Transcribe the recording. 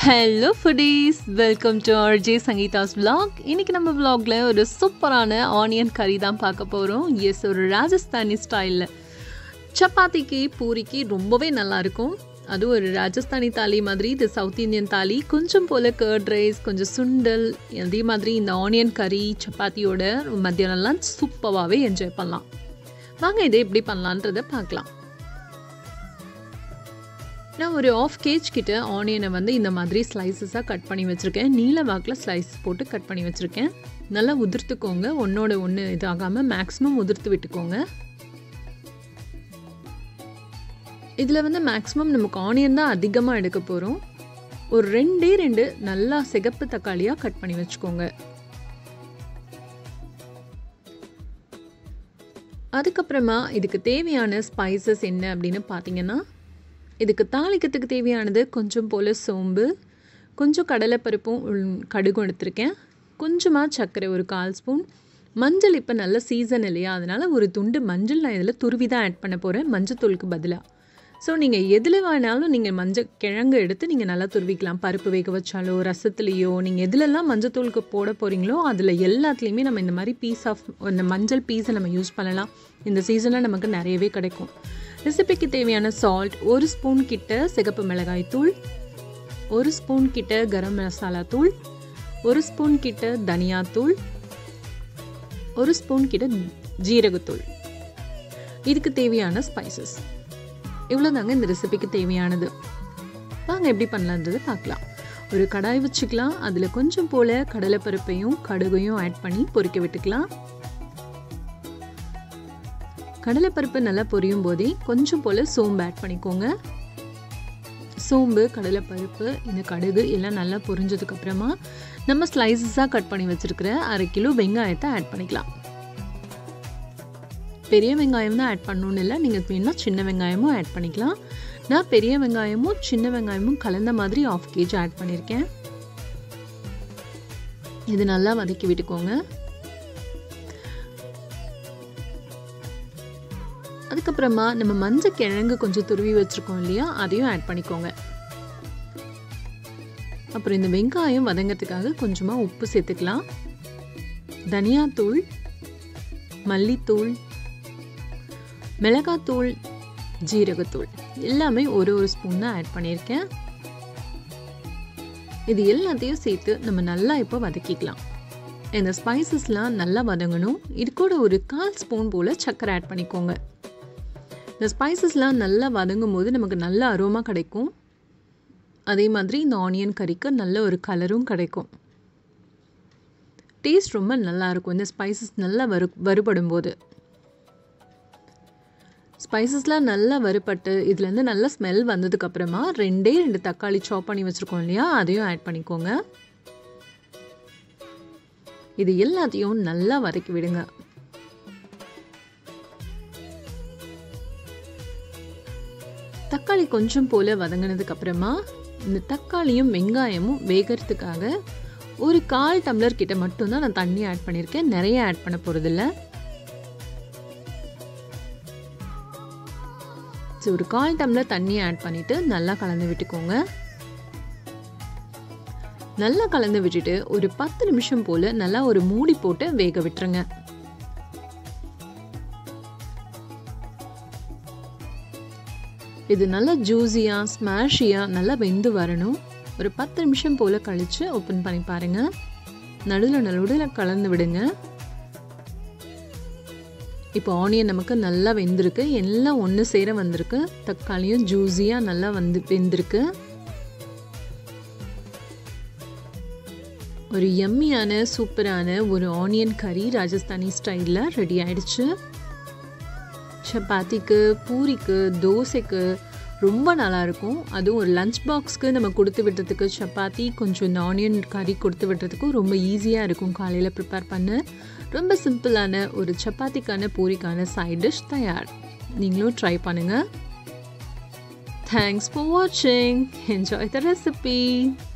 hello foodies welcome to RJ Sangeetha's vlog இன்னைக்கு நம்ம vlogல ஒரு சூப்பரான ஆனியன் கறி தான் பார்க்க போகிறோம் எஸ் ஒரு ராஜஸ்தானி ஸ்டைலில் சப்பாத்திக்கு பூரிக்கு ரொம்பவே நல்லா இருக்கும் அதுவும் ஒரு ராஜஸ்தானி தாலி மாதிரி இது சவுத் இந்தியன் தாலி கொஞ்சம் போல் கர்ட் ரைஸ் கொஞ்சம் சுண்டல் அதே மாதிரி இந்த ஆனியன் கறி சப்பாத்தியோட மத்தியானம்லாம் சூப்பராகவே என்ஜாய் பண்ணலாம் வாங்க இதை எப்படி பண்ணலான்றதை பார்க்கலாம் நான் ஒரு ஆஃப் கேஜ் கிட்ட ஆனியனை வந்து இந்த மாதிரி ஸ்லைசஸாக கட் பண்ணி வச்சுருக்கேன் நீல வாக்கில் ஸ்லைஸ் போட்டு கட் பண்ணி வச்சுருக்கேன் நல்லா உதிர்த்துக்கோங்க ஒன்றோட ஒன்று இதாகாமல் மேக்ஸிமம் உதிர்த்து விட்டுக்கோங்க இதில் வந்து மேக்ஸிமம் நமக்கு ஆனியன் தான் அதிகமாக எடுக்க போகிறோம் ஒரு ரெண்டே ரெண்டு நல்லா சிகப்பு தக்காளியாக கட் பண்ணி வச்சுக்கோங்க அதுக்கப்புறமா இதுக்கு தேவையான ஸ்பைசஸ் என்ன அப்படின்னு பார்த்தீங்கன்னா இதுக்கு தாளிக்கிறதுக்கு தேவையானது கொஞ்சம் போல் சோம்பு கொஞ்சம் கடலைப்பருப்பும் உள்- கடுகும் எடுத்திருக்கேன் கொஞ்சமாக சர்க்கரை ஒரு கால் ஸ்பூன் மஞ்சள் இப்போ நல்ல சீசன் இல்லையா அதனால் ஒரு துண்டு மஞ்சள் நான் இதில் துருவி தான் ஆட் பண்ண போகிறேன் மஞ்சத்தூளுக்கு பதிலாக ஸோ நீங்கள் எதில் வேணாலும் நீங்கள் மஞ்சள் கிழங்கு எடுத்து நீங்கள் நல்லா துருவிக்கலாம் பருப்பு வேக வச்சாலோ ரசத்துலேயோ நீங்கள் எதுலெல்லாம் மஞ்சத்தூளுக்கு போட போகிறீங்களோ அதில் எல்லாத்துலேயுமே நம்ம இந்த மாதிரி பீஸ் ஆஃப் இந்த மஞ்சள் பீஸை நம்ம யூஸ் பண்ணலாம் இந்த சீசனில் நமக்கு நிறையவே கிடைக்கும் ரெசிபிக்கு தேவையான சால்ட் ஒரு ஸ்பூன் கிட்ட சிகப்பு மிளகாய் தூள் ஒரு ஸ்பூன் கிட்ட கரம் மசாலா தூள் ஒரு ஸ்பூன் கிட்ட தனியா தூள் ஒரு ஸ்பூன் கிட்ட ஜீரகத்தூள் இதுக்கு தேவையான ஸ்பைசஸ் இவ்வளோதாங்க இந்த ரெசிபிக்கு தேவையானது வாங்க எப்படி பண்ணலான்றது பார்க்கலாம் ஒரு கடாய் வச்சுக்கலாம் அதில் கொஞ்சம் போல் கடலைப்பருப்பையும் கடுகையும் ஆட் பண்ணி பொரிக்க விட்டுக்கலாம் கடலைப்பருப்பு நல்லா பொரியும் போதே கொஞ்சம் போல் சோம்பு ஆட் பண்ணிக்கோங்க சோம்பு கடலைப்பருப்பு இந்த கடுகு எல்லாம் நல்லா பொரிஞ்சதுக்கு அப்புறமா நம்ம ஸ்லைசஸாக கட் பண்ணி வச்சிருக்கிற அரை கிலோ வெங்காயத்தை ஆட் பண்ணிக்கலாம் பெரிய வெங்காயம் தான் ஆட் பண்ணணும்னு இல்லை நீங்கள் வேணால் சின்ன வெங்காயமும் ஆட் பண்ணிக்கலாம் நான் பெரிய வெங்காயமும் சின்ன வெங்காயமும் கலந்த மாதிரி ஆஃப் கேஜ் ஆட் பண்ணியிருக்கேன் இது நல்லா வதக்கி விட்டுக்கோங்க அதுக்கப்புறமா நம்ம மஞ்சள் கிழங்கு கொஞ்சம் துருவி வச்சுருக்கோம் இல்லையா அதையும் ஆட் பண்ணிக்கோங்க அப்புறம் இந்த வெங்காயம் வதங்கிறதுக்காக கொஞ்சமாக உப்பு சேர்த்துக்கலாம் தனியாத்தூள் மல்லித்தூள் மிளகாத்தூள் ஜீரகத்தூள் எல்லாமே ஒரு ஒரு ஸ்பூன் தான் ஆட் பண்ணியிருக்கேன் இது எல்லாத்தையும் சேர்த்து நம்ம நல்லா இப்போ வதக்கிக்கலாம் இந்த ஸ்பைசஸ்லாம் நல்லா வதங்கணும் இது கூட ஒரு கால் ஸ்பூன் போல் சர்க்கரை ஆட் பண்ணிக்கோங்க இந்த ஸ்பைசஸ்லாம் நல்லா வதங்கும் போது நமக்கு நல்ல அரோமா கிடைக்கும் அதே மாதிரி இந்த ஆனியன் கறிக்கு நல்ல ஒரு கலரும் கிடைக்கும் டேஸ்ட் ரொம்ப நல்லா இருக்கும் இந்த ஸ்பைசஸ் நல்லா வறு வறுபடும் போது ஸ்பைசஸ்லாம் நல்லா வறுபட்டு இதுலேருந்து நல்ல ஸ்மெல் வந்ததுக்கப்புறமா ரெண்டே ரெண்டு தக்காளி சாப் பண்ணி வச்சுருக்கோம் இல்லையா அதையும் ஆட் பண்ணிக்கோங்க இது எல்லாத்தையும் நல்லா வதக்கி விடுங்க தக்காளி கொஞ்சம் போல் வதங்கினதுக்கு அப்புறமா இந்த தக்காளியும் வெங்காயமும் வேகிறதுக்காக ஒரு கால் டம்ளர் கிட்ட மட்டும்தான் நான் தண்ணி ஆட் பண்ணியிருக்கேன் நிறைய ஆட் பண்ண போகிறதில்ல ஸோ ஒரு கால் டம்ளர் தண்ணி ஆட் பண்ணிவிட்டு நல்லா கலந்து விட்டுக்கோங்க நல்லா கலந்து விட்டுட்டு ஒரு பத்து நிமிஷம் போல் நல்லா ஒரு மூடி போட்டு வேக விட்டுருங்க இது நல்லா ஜூஸியாக ஸ்மாஷியாக நல்லா வெந்து வரணும் ஒரு பத்து நிமிஷம் போல் கழித்து ஓப்பன் பண்ணி பாருங்கள் நடுவில் நடுவில் கலந்து விடுங்க இப்போ ஆனியன் நமக்கு நல்லா வெந்திருக்கு எல்லாம் ஒன்று சேர வந்திருக்கு தக்காளியும் ஜூஸியாக நல்லா வந்து வெந்திருக்கு ஒரு எம்மியான சூப்பரான ஒரு ஆனியன் கறி ராஜஸ்தானி ஸ்டைலில் ரெடி ஆயிடுச்சு சப்பாத்திக்கு பூரிக்கு தோசைக்கு ரொம்ப நல்லாயிருக்கும் அதுவும் ஒரு லஞ்ச் பாக்ஸ்க்கு நம்ம கொடுத்து விடுறதுக்கு சப்பாத்தி கொஞ்சம் இந்த ஆனியன் கறி கொடுத்து விடுறதுக்கும் ரொம்ப ஈஸியாக இருக்கும் காலையில் ப்ரிப்பேர் பண்ண ரொம்ப சிம்பிளான ஒரு சப்பாத்திக்கான பூரிக்கான சைட் டிஷ் தயார் நீங்களும் ட்ரை பண்ணுங்கள் தேங்க்ஸ் ஃபார் வாட்சிங் என்ஜாய் த ரெசிபி